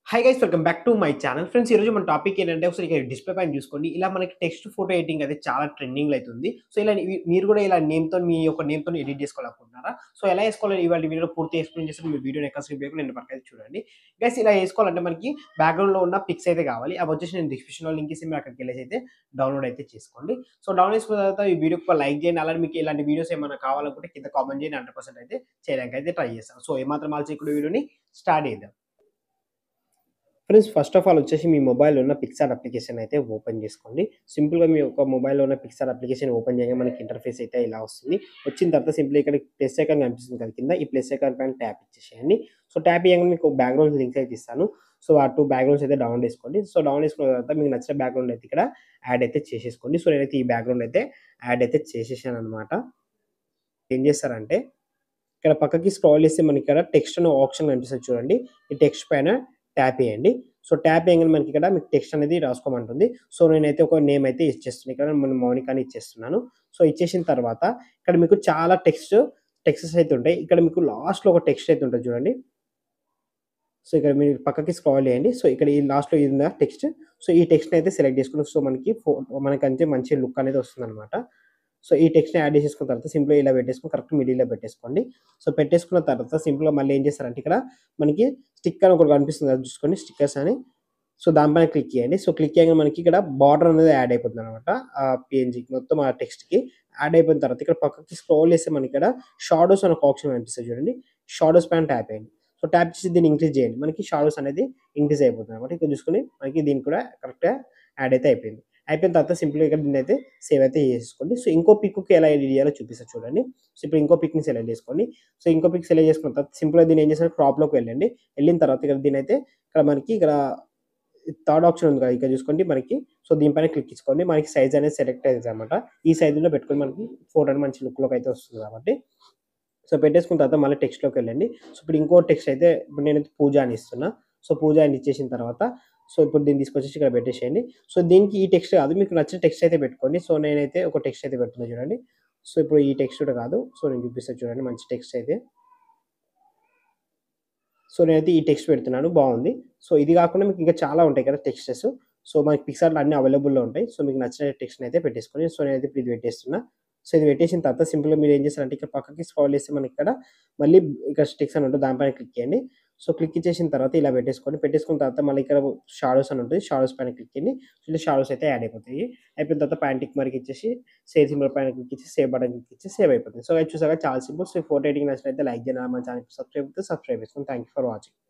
high guys welcome back to my channel friends ఈరోజు మన topic ఏంటంటే ఒకసారి ఇక్కడ డిస్ప్లే పైన చూసుకోండి ఇలా మనకి టెక్స్ట్ ఫోటో ఎడిటింగ్ అయితే చాలా ట్రెండింగ్ అవుతుంది సో ఇలా మీ- మీరు కూడా ఇలా నేమ్తో మీ యొక్క నేమ్తో ఎడిట్ చేసుకోవాలనుకుంటున్నారా సో ఎలా వేసుకోవాలి ఇవాళ వీడియో పూర్తి ఎక్స్ప్లెయిన్ చేస్తే మీ వీడియోని ఎక్కడ స్కిప్ చేయకుండా నేను పక్కన అయితే చూడండి గైస్ ఇలా వేసుకోవాలంటే మనకి బ్యాక్గ్రౌండ్లో ఉన్న పిక్స్ అయితే కావాలి అవి వచ్చేసి నేను డిస్క్రిప్షన్లో లింక్ ఇస్తే మీరు అక్కడికి వెళ్ళేసి అయితే డౌన్లోడ్ అయితే చేసుకోండి సో డౌన్లోడ్ చేసుకున్న తర్వాత ఈ వీడియోకి లైక్ చేయండి అలాగే మీకు ఇలాంటి వీడియోస్ ఏమైనా కావాలనుకుంటే కింద కామెంట్ చేయండి హండ్రెడ్ పర్సెంట్ అయితే చేయడానికి అయితే ట్రై చేస్తాను సో ఏమాత్రం ఆల్చి ఇక్కడ వీడియోని స్టార్ట్ చేద్దాం ఫ్రెండ్స్ ఫస్ట్ ఆఫ్ ఆల్ వచ్చేసి మీ మొబైల్లో ఉన్న పిక్సార్ అప్లికేషన్ అయితే ఓపెన్ చేసుకోండి సింపుల్గా మీ యొక్క మొబైల్లో ఉన్న పిక్సార్ అప్లికేషన్ ఓపెన్ చేయగా మనకి ఇంటర్ఫేస్ అయితే ఇలా వస్తుంది వచ్చిన తర్వాత సింపుల్ ఇక్కడ ప్లస్ ఐకాన్ కనిపిస్తుంది కదా కింద ఈ ప్లస్ ఐకాన్ పైన ట్యాప్ ఇచ్చేసేయండి సో ట్యాప్ చేయగానే మీకు బ్యాక్గ్రౌండ్ లింక్స్ అయితే ఇస్తాను సో ఆ టూ బ్యాక్గ్రౌండ్స్ అయితే డౌన్ చేసుకోండి సో డౌన్ చేసుకున్న తర్వాత మీకు నచ్చిన బ్యాక్గ్రౌండ్ అయితే ఇక్కడ యాడ్ అయితే చేసేసుకోండి సో నేనైతే ఈ బ్యాక్గ్రౌండ్ అయితే యాడ్ అయితే చేసేసాను అనమాట ఏం చేస్తారంటే ఇక్కడ పక్కకి స్క్రాల్ చేస్తే మనకి ఇక్కడ టెక్స్ట్ అనే ఆప్షన్ కనిపిస్తుంది చూడండి ఈ టెక్స్ట్ పైన ట్యాప్ చేయండి సో ట్యాప్ చేయగానే మనకి ఇక్కడ మీకు టెక్స్ట్ అనేది రాసుకోమంటుంది సో నేనైతే ఒక నేమ్ అయితే ఇచ్చేస్తున్నాను ఇక్కడ మన మౌనిక అని ఇచ్చేస్తున్నాను సో ఇచ్చేసిన తర్వాత ఇక్కడ మీకు చాలా టెక్స్ట్ టెక్స్ట్స్ అయితే ఉంటాయి ఇక్కడ మీకు లాస్ట్లో ఒక టెక్స్ట్ అయితే ఉంటుంది చూడండి సో ఇక్కడ మీరు పక్కకి స్క్రాల్ చేయండి సో ఇక్కడ ఈ లాస్ట్లో ఇది ఉందా టెక్స్ట్ సో ఈ టెక్స్ట్ని అయితే సెలెక్ట్ చేసుకుని సో మనకి ఫో మనకంటే మంచి లుక్ అనేది వస్తుంది అనమాట సో ఈ టెక్స్ట్ని యాడ్ చేసేసుకున్న తర్వాత సింపుల్గా ఇలా పెట్టేసుకుని కరెక్ట్ మిడిల్లో పెట్టేసుకోండి సో పెట్టేసుకున్న తర్వాత సింపుల్గా మళ్ళీ ఏం చేస్తారంటే ఇక్కడ మనకి స్టిక్కర్ ఒకటి కనిపిస్తుంది అది చూసుకోండి స్టిక్కర్స్ అని సో దానిపైన క్లిక్ చేయండి సో క్లిక్ చేయగానే మనకి ఇక్కడ బార్డర్ అనేది యాడ్ అయిపోతుంది అనమాట ఆ పిఎన్జికి మొత్తం ఆ టెక్స్ట్కి యాడ్ అయిపోయిన తర్వాత ఇక్కడ పక్కకి స్క్రోల్ చేస్తే మనకి ఇక్కడ షాడోస్ అనే ఒక ఆప్షన్ కనిపిస్తుంది చూడండి షాడోస్ పైన ట్యాప్ చేయండి సో ట్యాప్ చేసి దీన్ని ఇంక్రీజ్ చేయండి మనకి షాడోస్ అనేది ఇంక్రీజ్ అయిపోతుంది అనమాట ఇక్కడ చూసుకొని మనకి దీనికి కూడా కరెక్ట్గా యాడ్ అయితే అయిపోయింది అయిపోయిన తర్వాత సింపుల్గా ఇక్కడ దీన్ని అయితే సేవ్ అయితే చేసుకోండి సో ఇంకో పిక్కి ఎలా ఎడిట్ చేయాలో చూపిస్తాను చూడండి సో ఇప్పుడు ఇంకో పిక్ని సెలెక్ట్ చేసుకోండి సో ఇంకో పిక్ సెలెక్ట్ చేసుకున్న తర్వాత సింపుల్గా దీన్ని ఏం చేస్తారు క్రాప్లోకి వెళ్ళండి వెళ్ళిన తర్వాత ఇక్కడ దీని అయితే ఇక్కడ మనకి ఇక్కడ థర్డ్ ఆప్షన్ ఉంది కదా ఇక్కడ చూసుకోండి మనకి సో దీనిపైన క్లిక్ ఇచ్చుకోండి మనకి సైజ్ అనేది సెలెక్ట్ అవుతుంది అనమాట ఈ సైజులో పెట్టుకొని మనకి ఫోటో మంచి లుక్లోకి అయితే వస్తుంది కాబట్టి సో పెట్టేసుకున్న తర్వాత మళ్ళీ టెక్స్ట్లోకి వెళ్ళండి సో ఇప్పుడు ఇంకో టెక్స్ట్ అయితే ఇప్పుడు నేను పూజ అని ఇస్తున్నా సో పూజ అని ఇచ్చేసిన తర్వాత సో ఇప్పుడు దీన్ని తీసుకొచ్చేసి ఇక్కడ పెట్టేసేయండి సో దీనికి ఈ టెక్స్ట్ కాదు మీకు నచ్చిన టెక్స్ట్ అయితే పెట్టుకోండి సో నేనైతే ఒక టెక్స్ట్ అయితే పెడుతున్నా చూడండి సో ఇప్పుడు ఈ టెక్స్ట్ కూడా కాదు సో నేను చూపిస్తాను చూడండి మంచి టెక్స్ట్ అయితే సో నేనైతే ఈ టెక్స్ట్ పెడుతున్నాను బాగుంది సో ఇది కాకుండా మీకు ఇంకా చాలా ఉంటాయి కదా టెక్స్టెస్ సో మనకి పిక్సార్లో అన్ని అవైలబుల్లో ఉంటాయి సో మీకు నచ్చిన టెక్స్ట్ అయితే పెట్టేసుకొని సో నేనైతే ఇప్పుడు ఇది పెట్టేస్తున్నా సో ఇది పెట్టేసిన తర్వాత సింపుల్గా మీరు ఏం చేస్తారంటే ఇక్కడ పక్కకి స్క్రాల్ చేస్తే మనకి ఇక్కడ మళ్ళీ ఇక్కడ స్టిక్స్ అని ఉంటుంది దానిపైన క్లిక్ చేయండి సో క్లిక్ చేసిన తర్వాత ఇలా పెట్టేసుకొని పెట్టేసుకున్న తర్వాత మళ్ళీ ఇక్కడ షాడోస్ అని ఉంటుంది షాడోస్ పైన క్లిక్ చేయండి సో షాడోస్ అయితే యాడ్ అయిపోతాయి అయిపోయిన తర్వాత పైన టిక్ మరికి ఇచ్చేసి సేవ్ సింబల్ పైన క్లిక్ ఇచ్చి సేవ్ బటన్ క్లిక్ ఇచ్చి సేవ్ అయిపోతుంది సో అది చూసాక చాలా సింపుల్ సో ఫోటో ఎడిటింగ్ నచ్చినట్లయితే లైక్ చేయాలి మన ఛానల్ సబ్స్క్రైబ్ అయితే సబ్స్క్రైబ్ చేసుకోండి థ్యాంక్ యూ ఫర్ వాచింగ్